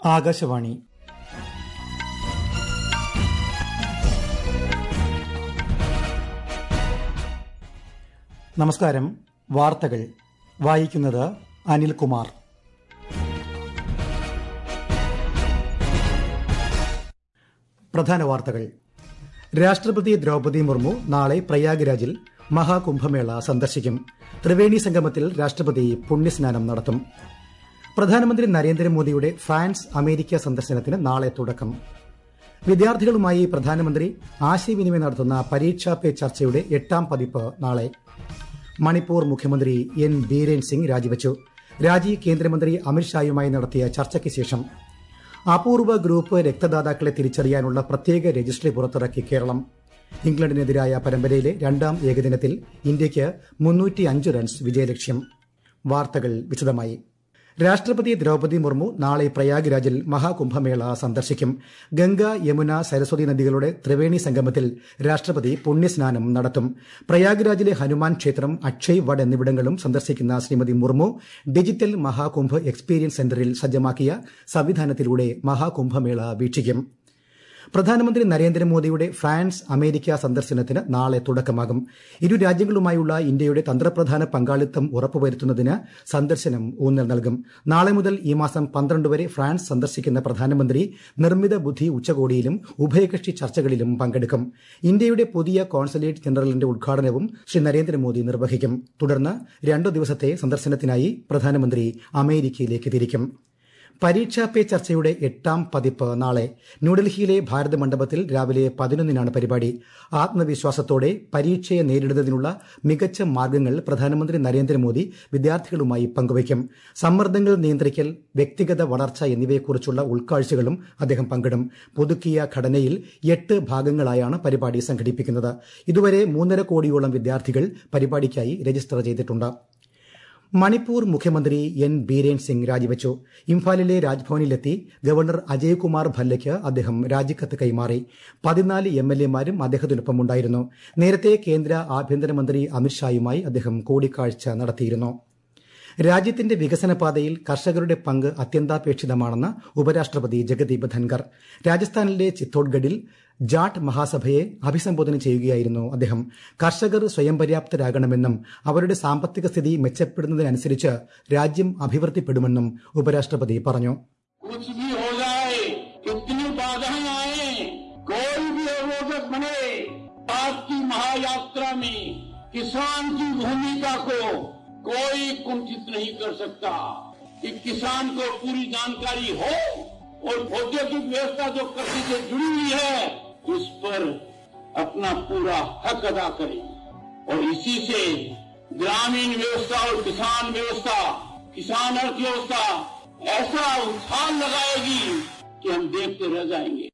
ആകാശവാണി നമസ്കാരം വാർത്തകൾ വായിക്കുന്നത് അനിൽകുമാർ പ്രധാന വാർത്തകൾ രാഷ്ട്രപതി ദ്രൌപദി മുർമു നാളെ പ്രയാഗ്രാജിൽ മഹാകുംഭമേള സന്ദർശിക്കും ത്രിവേണി സംഗമത്തിൽ രാഷ്ട്രപതി പുണ്യസ്നാനം നടത്തും പ്രധാനമന്ത്രി നരേന്ദ്രമോദിയുടെ ഫ്രാൻസ് അമേരിക്ക സന്ദർശനത്തിന് നാളെ തുടക്കം വിദ്യാർത്ഥികളുമായി പ്രധാനമന്ത്രി ആശയവിനിമയം നടത്തുന്ന പരീക്ഷാ പേ ചർച്ചയുടെ എട്ടാം പതിപ്പ് നാളെ മണിപ്പൂർ മുഖ്യമന്ത്രി എൻ ബീരേൻ സിംഗ് രാജിവച്ചു രാജി കേന്ദ്രമന്ത്രി അമിത്ഷായുമായി നടത്തിയ ചർച്ചയ്ക്ക് ശേഷം അപൂർവ ഗ്രൂപ്പ് രക്തദാതാക്കളെ തിരിച്ചറിയാനുള്ള പ്രത്യേക രജിസ്ട്രി പുറത്തിറക്കി കേരളം ഇംഗ്ലണ്ടിനെതിരായ പരമ്പരയിലെ രണ്ടാം ഏകദിനത്തിൽ ഇന്ത്യയ്ക്ക് മുന്നൂറ്റിയഞ്ച് റൺസ് വിജയലക്ഷ്യം വാർത്തകൾ വിശദമായി രാഷ്ട്രപതി ദ്രൌപദി മുർമു നാളെ പ്രയാഗ്രാജിൽ മഹാകുംഭമേള സന്ദർശിക്കും ഗംഗ യമുന സരസ്വതി നദികളുടെ ത്രിവേണി സംഗമത്തിൽ രാഷ്ട്രപതി പുണ്യസ്നാനം നടത്തും പ്രയാഗ്രാജിലെ ഹനുമാൻ ക്ഷേത്രം അക്ഷയ് വഡ് എന്നിവിടങ്ങളും സന്ദർശിക്കുന്ന ശ്രീമതി മുർമു ഡിജിറ്റൽ മഹാകുംഭ് എക്സ്പീരിയൻസ് സെന്ററിൽ സജ്ജമാക്കിയ സംവിധാനത്തിലൂടെ മഹാകുംഭമേള വീക്ഷിക്കും പ്രധാനമന്ത്രി നരേന്ദ്രമോദിയുടെ ഫ്രാൻസ് അമേരിക്ക സന്ദർശനത്തിന് നാളെ തുടക്കമാകും ഇരു രാജ്യങ്ങളുമായുള്ള ഇന്ത്യയുടെ തന്ത്രപ്രധാന പങ്കാളിത്തം ഉറപ്പുവരുത്തുന്നതിന് സന്ദർശനം ഊന്നൽ നൽകും നാളെ മുതൽ ഈ മാസം പന്ത്രണ്ട് വരെ ഫ്രാൻസ് സന്ദർശിക്കുന്ന പ്രധാനമന്ത്രി നിർമ്മിത ബുദ്ധി ഉച്ചകോടിയിലും ഉഭയകക്ഷി ചർച്ചകളിലും പങ്കെടുക്കും ഇന്ത്യയുടെ പുതിയ കോൺസുലേറ്റ് ജനറലിന്റെ ഉദ്ഘാടനവും ശ്രീ നരേന്ദ്രമോദി നിർവഹിക്കും തുടർന്ന് രണ്ടു ദിവസത്തെ സന്ദർശനത്തിനായി പ്രധാനമന്ത്രി അമേരിക്കയിലേക്ക് തിരിക്കും പരീക്ഷാ പേ ചർച്ചയുടെ എട്ടാം പതിപ്പ് നാളെ ന്യൂഡൽഹിയിലെ ഭാരത മണ്ഡപത്തിൽ രാവിലെ പതിനൊന്നിനാണ് പരിപാടി ആത്മവിശ്വാസത്തോടെ പരീക്ഷയെ നേരിടുന്നതിനുള്ള മികച്ച മാർഗ്ഗങ്ങൾ പ്രധാനമന്ത്രി നരേന്ദ്രമോദി വിദ്യാർത്ഥികളുമായി പങ്കുവയ്ക്കും സമ്മർദ്ദങ്ങൾ നിയന്ത്രിക്കൽ വ്യക്തിഗത വളർച്ച എന്നിവയെക്കുറിച്ചുള്ള ഉൾക്കാഴ്ചകളും അദ്ദേഹം പങ്കിടും പുതുക്കിയ ഘടനയിൽ എട്ട് ഭാഗങ്ങളായാണ് പരിപാടി സംഘടിപ്പിക്കുന്നത് ഇതുവരെ മൂന്നര കോടിയോളം വിദ്യാർത്ഥികൾ പരിപാടിക്കായി രജിസ്റ്റർ ചെയ്തിട്ടുണ്ട് മണിപ്പൂർ മുഖ്യമന്ത്രി എൻ ബീരേൻ സിംഗ് രാജിവച്ചു ഇംഫാലിലെ രാജ്ഭവനിലെത്തി ഗവർണർ അജയ് കുമാർ ഭല്ലയ്ക്ക് അദ്ദേഹം രാജിക്കത്ത് കൈമാറി പതിനാല് എം എൽ എമാരും അദ്ദേഹത്തിനൊപ്പമുണ്ടായിരുന്നു നേരത്തെ കേന്ദ്ര ആഭ്യന്തരമന്ത്രി അമിത്ഷായുമായി അദ്ദേഹം കൂടിക്കാഴ്ച നടത്തിയിരുന്നു രാജ്യത്തിന്റെ വികസനപാതയിൽ കർഷകരുടെ പങ്ക് അത്യന്താപേക്ഷിതമാണെന്ന് ഉപരാഷ്ട്രപതി ജഗദീപ് ധൻകർ രാജസ്ഥാനിലെ ചിത്തോഡ്ഗഡിൽ ജാട്ട് മഹാസഭയെ അഭിസംബോധന ചെയ്യുകയായിരുന്നു അദ്ദേഹം കർഷകർ സ്വയം പര്യാപ്തരാകണമെന്നും അവരുടെ സാമ്പത്തിക സ്ഥിതി മെച്ചപ്പെടുന്നതിനനുസരിച്ച് രാജ്യം അഭിവൃദ്ധിപ്പെടുമെന്നും ഉപരാഷ്ട്രപതി പറഞ്ഞു कुछ भी हो जाए कितनी बाधाएं आए कोई भी अवरोधक बने आज की महायात्रा में किसान की भूमिका को कोई कुंठित नहीं कर सकता कि किसान को पूरी जानकारी हो और औद्योगिक व्यवस्था जो कृषि से जुड़ी हुई है उस पर अपना पूरा हक अदा करें और इसी से ग्रामीण व्यवस्था और किसान व्यवस्था किसान अर्थव्यवस्था ऐसा उछाल लगाएगी कि हम देखते रह जाएंगे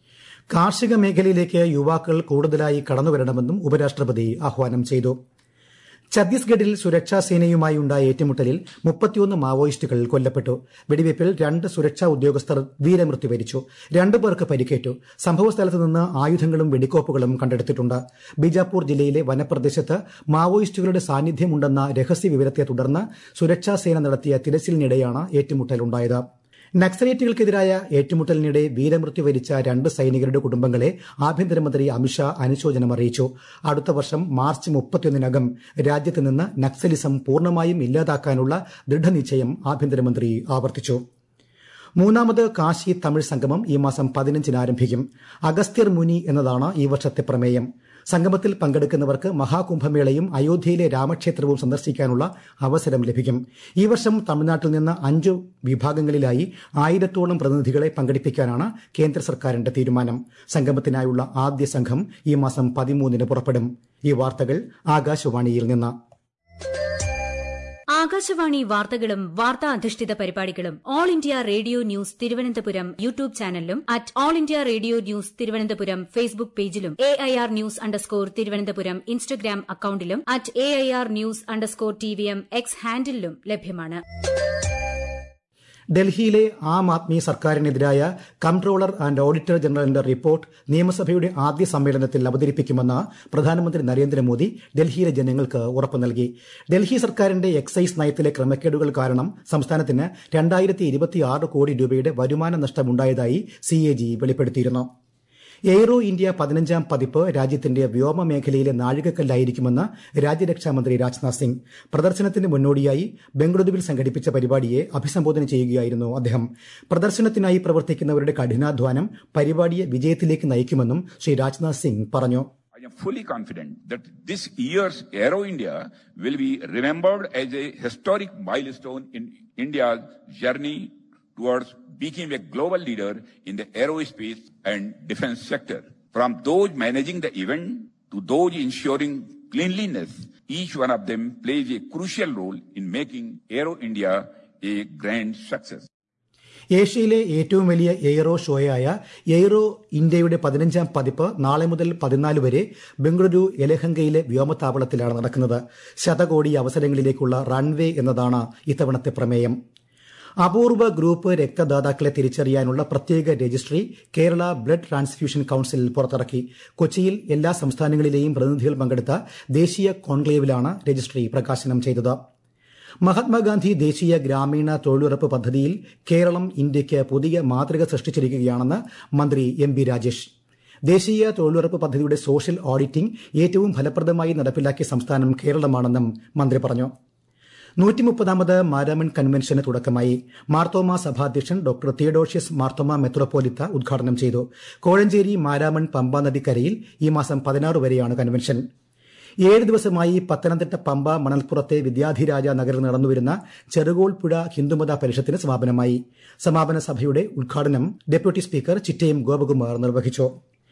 കാർഷിക മേഖലയിലേക്ക് യുവാക്കൾ കൂടുതലായി കടന്നുവരണമെന്നും ഉപരാഷ്ട്രപതി ആഹ്വാനം ചെയ്തു ഛത്തീസ്ഗഡിൽ സുരക്ഷാ സേനയുമായി ഉണ്ടായ ഏറ്റുമുട്ടലിൽ മുപ്പത്തിയൊന്ന് മാവോയിസ്റ്റുകൾ കൊല്ലപ്പെട്ടു വെടിവയ്പിൽ രണ്ട് സുരക്ഷാ ഉദ്യോഗസ്ഥർ വീരമൃത്യു വരിച്ചു രണ്ടു പേർക്ക് പരിക്കേറ്റു സംഭവസ്ഥലത്ത് നിന്ന് ആയുധങ്ങളും വെടിക്കോപ്പുകളും കണ്ടെടുത്തിട്ടുണ്ട് ബിജാപൂർ ജില്ലയിലെ വനപ്രദേശത്ത് മാവോയിസ്റ്റുകളുടെ സാന്നിധ്യമുണ്ടെന്ന രഹസ്യ വിവരത്തെ തുടർന്ന് സുരക്ഷാ സേന നടത്തിയ തിരച്ചിലിനിടെയാണ് ഏറ്റുമുട്ടലുണ്ടായത് നക്സലേറ്റുകൾക്കെതിരായ ഏറ്റുമുട്ടലിനിടെ വീരമൃത്യു വരിച്ച രണ്ട് സൈനികരുടെ കുടുംബങ്ങളെ ആഭ്യന്തരമന്ത്രി അമിത്ഷാ അനുശോചനം അറിയിച്ചു അടുത്ത വർഷം മാർച്ച് മുപ്പത്തിയൊന്നിനകം രാജ്യത്ത് നിന്ന് നക്സലിസം പൂർണ്ണമായും ഇല്ലാതാക്കാനുള്ള ദൃഢനിശ്ചയം ആഭ്യന്തരമന്ത്രി ആവർത്തിച്ചു മൂന്നാമത് കാശി തമിഴ് സംഗമം ഈ മാസം പതിനഞ്ചിന് ആരംഭിക്കും അഗസ്ത്യർ മുനി എന്നതാണ് ഈ വർഷത്തെ പ്രമേയം സംഗമത്തിൽ പങ്കെടുക്കുന്നവർക്ക് മഹാകുംഭമേളയും അയോധ്യയിലെ രാമക്ഷേത്രവും സന്ദർശിക്കാനുള്ള അവസരം ലഭിക്കും ഈ വർഷം തമിഴ്നാട്ടിൽ നിന്ന് അഞ്ചു വിഭാഗങ്ങളിലായി ആയിരത്തോളം പ്രതിനിധികളെ പങ്കെടുപ്പിക്കാനാണ് കേന്ദ്ര സർക്കാരിന്റെ തീരുമാനം സംഗമത്തിനായുള്ള ആദ്യ സംഘം ഈ മാസം പതിമൂന്നിന് പുറപ്പെടും ഈ വാർത്തകൾ ആകാശവാണിയിൽ നിന്ന് ആകാശവാണി വാർത്തകളും വാർത്താ അധിഷ്ഠിത പരിപാടികളും All India Radio News Thiruvananthapuram YouTube ചാനലിലും at All India Radio News Thiruvananthapuram Facebook പേജിലും A I R news underscore Thiruvananthapuram Instagram അക്കൌണ്ടിലും at A I R news underscore T V M X ഹാൻഡിലും ലഭ്യമാണ് ഡൽഹിയിലെ ആം ആദ്മി സർക്കാരിനെതിരായ കംട്രോളർ ആൻഡ് ഓഡിറ്റർ ജനറലിന്റെ റിപ്പോർട്ട് നിയമസഭയുടെ ആദ്യ സമ്മേളനത്തിൽ അവതരിപ്പിക്കുമെന്ന് പ്രധാനമന്ത്രി നരേന്ദ്രമോദി ഡൽഹിയിലെ ജനങ്ങൾക്ക് ഉറപ്പു നൽകി ഡൽഹി സർക്കാരിന്റെ എക്സൈസ് നയത്തിലെ ക്രമക്കേടുകൾ കാരണം സംസ്ഥാനത്തിന് രണ്ടായിരത്തി ഇരുപത്തിയാറ് കോടി രൂപയുടെ വരുമാന നഷ്ടമുണ്ടായതായി സി എ ജി വെളിപ്പെടുത്തിയിരുന്നു എയ്റോ ഇന്ത്യ പതിനഞ്ചാം പതിപ്പ് രാജ്യത്തിന്റെ വ്യോമ മേഖലയിലെ നാഴികക്കല്ലായിരിക്കുമെന്ന് രാജ്യരക്ഷാമന്ത്രി രാജ്നാഥ് സിംഗ് പ്രദർശനത്തിന് മുന്നോടിയായി ബംഗളൂരുവിൽ സംഘടിപ്പിച്ച പരിപാടിയെ അഭിസംബോധന ചെയ്യുകയായിരുന്നു അദ്ദേഹം പ്രദർശനത്തിനായി പ്രവർത്തിക്കുന്നവരുടെ കഠിനാധ്വാനം പരിപാടിയെ വിജയത്തിലേക്ക് നയിക്കുമെന്നും ശ്രീ രാജ്നാഥ് സിംഗ് പറഞ്ഞു I am fully confident that this year's Aero India will be remembered as a historic milestone in India's journey towards becoming a global leader in the aerospace and defense sector. From those managing the event to those ensuring cleanliness, each one of them plays a crucial role in making Aero India a grand success. ഏഷ്യയിലെ ഏറ്റവും വലിയ aero ഷോയായ aero ഇന്ത്യയുടെ പതിനഞ്ചാം പതിപ്പ് നാളെ മുതൽ പതിനാല് വരെ ബംഗളൂരു എലഹങ്കയിലെ വ്യോമത്താവളത്തിലാണ് നടക്കുന്നത് ശതകോടി അവസരങ്ങളിലേക്കുള്ള റൺവേ എന്നതാണ് ഇത്തവണത്തെ പ്രമേയം അപൂർവ ഗ്രൂപ്പ് രക്തദാതാക്കളെ തിരിച്ചറിയാനുള്ള പ്രത്യേക registry Kerala blood transfusion council പുറത്തിറക്കി കൊച്ചിയിൽ എല്ലാ സംസ്ഥാനങ്ങളിലെയും പ്രതിനിധികൾ പങ്കെടുത്ത ദേശീയ കോൺക്ലേവിലാണ് രജിസ്ട്രി പ്രകാശനം ചെയ്തത് മഹാത്മാഗാന്ധി ദേശീയ ഗ്രാമീണ തൊഴിലുറപ്പ് പദ്ധതിയിൽ കേരളം ഇന്ത്യയ്ക്ക് പുതിയ മാതൃക സൃഷ്ടിച്ചിരിക്കുകയാണെന്ന് മന്ത്രി എം ബി രാജേഷ് ദേശീയ തൊഴിലുറപ്പ് പദ്ധതിയുടെ സോഷ്യൽ ഓഡിറ്റിംഗ് ഏറ്റവും ഫലപ്രദമായി നടപ്പിലാക്കിയ സംസ്ഥാനം കേരളമാണെന്നും മന്ത്രി പറഞ്ഞു നൂറ്റിമുപ്പതാമത് മാരാമൺ കൺവെൻഷന് തുടക്കമായി മാർത്തോമ സഭാധ്യക്ഷൻ ഡോക്ടർ തിയഡോഷ്യസ് മാർത്തോമ മെത്രോപോലിത്ത ഉദ്ഘാടനം ചെയ്തു കോഴഞ്ചേരി മാരാമൺ പമ്പ നദിക്കരയിൽ ഈ മാസം പതിനാറ് വരെയാണ് കൺവെൻഷൻ ഏഴ് ദിവസമായി പത്തനംതിട്ട പമ്പ മണൽപ്പുറത്തെ വിദ്യാധിരാജ നഗറിൽ നടന്നുവരുന്ന ചെറുകോൾ പുഴ ഹിന്ദുമത പരിഷത്തിന് സമാപനമായി സമാപന സഭയുടെ ഉദ്ഘാടനം ഡെപ്യൂട്ടി സ്പീക്കർ ചിറ്റയം ഗോപകുമാർ നിർവഹിച്ചു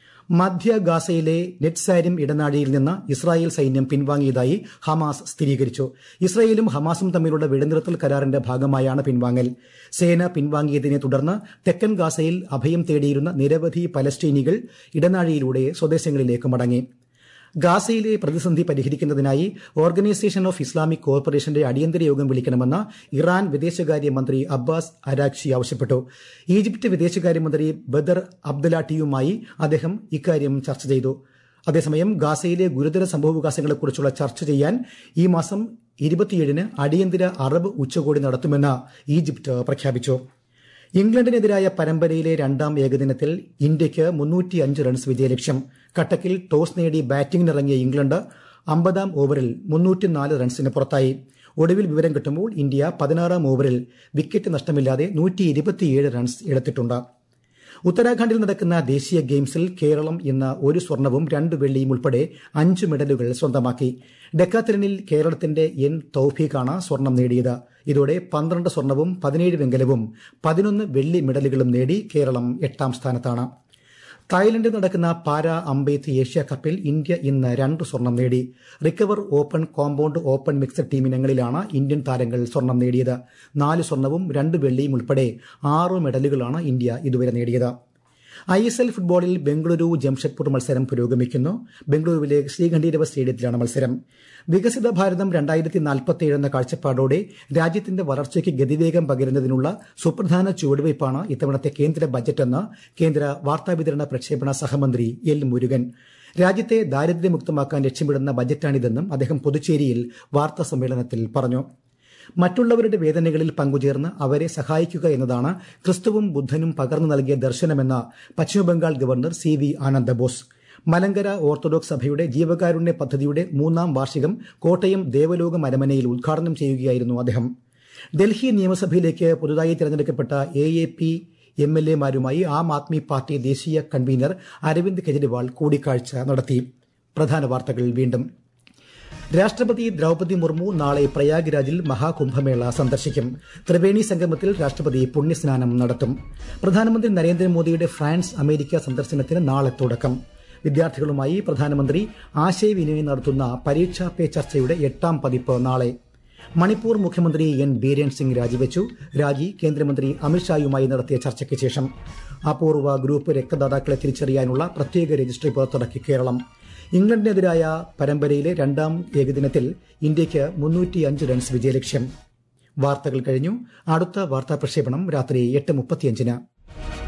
മധ്യ ഗാസയിലെ നെറ്റ്സാരിം ഇടനാഴിയിൽ നിന്ന് ഇസ്രായേൽ സൈന്യം പിൻവാങ്ങിയതായി ഹമാസ് സ്ഥിരീകരിച്ചു ഇസ്രായേലും ഹമാസും തമ്മിലുള്ള വെടിനിർത്തൽ കരാറിന്റെ ഭാഗമായാണ് പിൻവാങ്ങൽ സേന പിൻവാങ്ങിയതിനെ തുടർന്ന് തെക്കൻ ഗാസയിൽ അഭയം തേടിയിരുന്ന നിരവധി പലസ്തീനികൾ ഇടനാഴിയിലൂടെ സ്വദേശങ്ങളിലേക്ക് മടങ്ങി ഗാസയിലെ പ്രതിസന്ധി പരിഹരിക്കുന്നതിനായി ഓർഗനൈസേഷൻ ഓഫ് ഇസ്ലാമിക് കോർപ്പറേഷന്റെ അടിയന്തര യോഗം വിളിക്കണമെന്ന് ഇറാൻ വിദേശകാര്യമന്ത്രി അബ്ബാസ് അരാക്ചി ആവശ്യപ്പെട്ടു ഈജിപ്ത് വിദേശകാര്യമന്ത്രി ബദർ അബ്ദലാട്ടിയുമായി അദ്ദേഹം ഇക്കാര്യം ചർച്ച ചെയ്തു അതേസമയം ഗാസയിലെ ഗുരുതര സംഭവവികാസങ്ങളെക്കുറിച്ചുള്ള ചർച്ച ചെയ്യാൻ ഈ മാസം ഇരുപത്തിയേഴിന് അടിയന്തര അറബ് ഉച്ചകോടി നടത്തുമെന്ന് ഈജിപ്ത് പ്രഖ്യാപിച്ചു ഇംഗ്ലണ്ടിനെതിരായ പരമ്പരയിലെ രണ്ടാം ഏകദിനത്തിൽ ഇന്ത്യയ്ക്ക് മുന്നൂറ്റിയഞ്ച് റൺസ് വിജയലക്ഷ്യം കട്ടക്കിൽ ടോസ് നേടി ബാറ്റിംഗിനിറങ്ങിയ ഇംഗ്ലണ്ട് അമ്പതാം ഓവറിൽ മുന്നൂറ്റിനാല് റൺസിന് പുറത്തായി ഒടുവിൽ വിവരം കിട്ടുമ്പോൾ ഇന്ത്യ പതിനാറാം ഓവറിൽ വിക്കറ്റ് നഷ്ടമില്ലാതെ നൂറ്റി ഇരുപത്തിയേഴ് റൺസ് എടുത്തിട്ടുണ്ട് ഉത്തരാഖണ്ഡിൽ നടക്കുന്ന ദേശീയ ഗെയിംസിൽ കേരളം ഇന്ന് ഒരു സ്വർണവും രണ്ട് വെള്ളിയും ഉൾപ്പെടെ അഞ്ച് മെഡലുകൾ സ്വന്തമാക്കി ഡെക്കാത്തലനിൽ കേരളത്തിന്റെ എൻ തൌഫീഖാണ് സ്വർണം നേടിയത് ഇതോടെ പന്ത്രണ്ട് സ്വർണവും പതിനേഴ് വെങ്കലവും പതിനൊന്ന് വെള്ളി മെഡലുകളും നേടി കേരളം എട്ടാം സ്ഥാനത്താണ് തായ്ലൻഡിൽ നടക്കുന്ന പാരാ അമ്പെയ്ത്ത് ഏഷ്യ കപ്പിൽ ഇന്ത്യ ഇന്ന് രണ്ട് സ്വർണം നേടി recurve open compound open mixed ടീമിനങ്ങളിലാണ് ഇന്ത്യൻ താരങ്ങൾ സ്വർണം നേടിയത് നാല് സ്വർണവും രണ്ട് വെള്ളിയും ഉൾപ്പെടെ ആറ് മെഡലുകളാണ് ഇന്ത്യ ഇതുവരെ നേടിയത് ഐ എസ് എൽ ഫുട്ബോളിൽ ബംഗളൂരു ജംഷഡ്പൂർ മത്സരം പുരോഗമിക്കുന്നു ബംഗളൂരുവിലെ ശ്രീകണ്ഠീരവ സ്റ്റേഡിയത്തിലാണ് മത്സരം വികസിത ഭാരതം രണ്ടായിരത്തി നാൽപ്പത്തിയേഴ് എന്ന കാഴ്ചപ്പാടോടെ രാജ്യത്തിന്റെ വളർച്ചയ്ക്ക് ഗതിവേഗം പകരുന്നതിനുള്ള സുപ്രധാന ചുവടുവയ്പ്പാണ് ഇത്തവണത്തെ കേന്ദ്ര ബജറ്റെന്ന് കേന്ദ്ര വാർത്താവിതരണ പ്രക്ഷേപണ സഹമന്ത്രി എൽ മുരുകൻ രാജ്യത്തെ ദാരിദ്ര്യമുക്തമാക്കാൻ ലക്ഷ്യമിടുന്ന ബജറ്റാണിതെന്നും അദ്ദേഹം പുതുച്ചേരിയിൽ വാർത്താ സമ്മേളനത്തിൽ പറഞ്ഞു മറ്റുള്ളവരുടെ വേദനകളിൽ പങ്കുചേർന്ന് അവരെ സഹായിക്കുക എന്നതാണ് ക്രിസ്തുവും ബുദ്ധനും പകർന്നു നൽകിയ ദർശനമെന്ന് Paschimbangal governor C V Anandabose Malankara Orthodox സഭയുടെ ജീവകാരുണ്യ പദ്ധതിയുടെ മൂന്നാം വാർഷികം കോട്ടയം ദേവലോകം അരമനയിൽ ഉദ്ഘാടനം ചെയ്യുകയായിരുന്നു അദ്ദേഹം ഡൽഹി നിയമസഭയിലേക്ക് പുതുതായി തിരഞ്ഞെടുക്കപ്പെട്ട A A P M L എമാരുമായി ആം ആദ്മി പാർട്ടി ദേശീയ കൺവീനർ അരവിന്ദ് കെജ്രിവാൾ കൂടിക്കാഴ്ച നടത്തി പ്രധാന വാർത്തകൾ വീണ്ടും രാഷ്ട്രപതി ദ്രൌപതി മുർമു നാളെ പ്രയാഗ്രാജിൽ മഹാകുംഭമേള സന്ദർശിക്കും ത്രിവേണി സംഗമത്തിൽ രാഷ്ട്രപതി പുണ്യസ്നാനം നടത്തും പ്രധാനമന്ത്രി നരേന്ദ്രമോദിയുടെ ഫ്രാൻസ് അമേരിക്ക സന്ദർശനത്തിന് നാളെ തുടക്കം വിദ്യാർത്ഥികളുമായി പ്രധാനമന്ത്രി ആശയവിനിമയം നടത്തുന്ന പരീക്ഷാ പേ ചർച്ചയുടെ എട്ടാം പതിപ്പ് നാളെ മണിപ്പൂർ മുഖ്യമന്ത്രി എൻ ബീരേൻ സിംഗ് രാജിവെച്ചു രാജി കേന്ദ്രമന്ത്രി അമിത്ഷായുമായി നടത്തിയ ചർച്ചയ്ക്ക് ശേഷം അപൂർവ ഗ്രൂപ്പ് രക്തദാതാക്കളെ തിരിച്ചറിയാനുള്ള പ്രത്യേക രജിസ്ട്രി പുറത്തിറക്കി കേരളം ഇംഗ്ലണ്ടിനെതിരായ പരമ്പരയിലെ രണ്ടാം ഏകദിനത്തിൽ ഇന്ത്യയ്ക്ക് മുന്നൂറ്റിയഞ്ച് റൺസ് വിജയലക്ഷ്യം വാർത്തകൾ കഴിഞ്ഞു അടുത്ത വാർത്താ പ്രക്ഷേപണം രാത്രി എട്ട് മുപ്പത്തിയഞ്ചിന്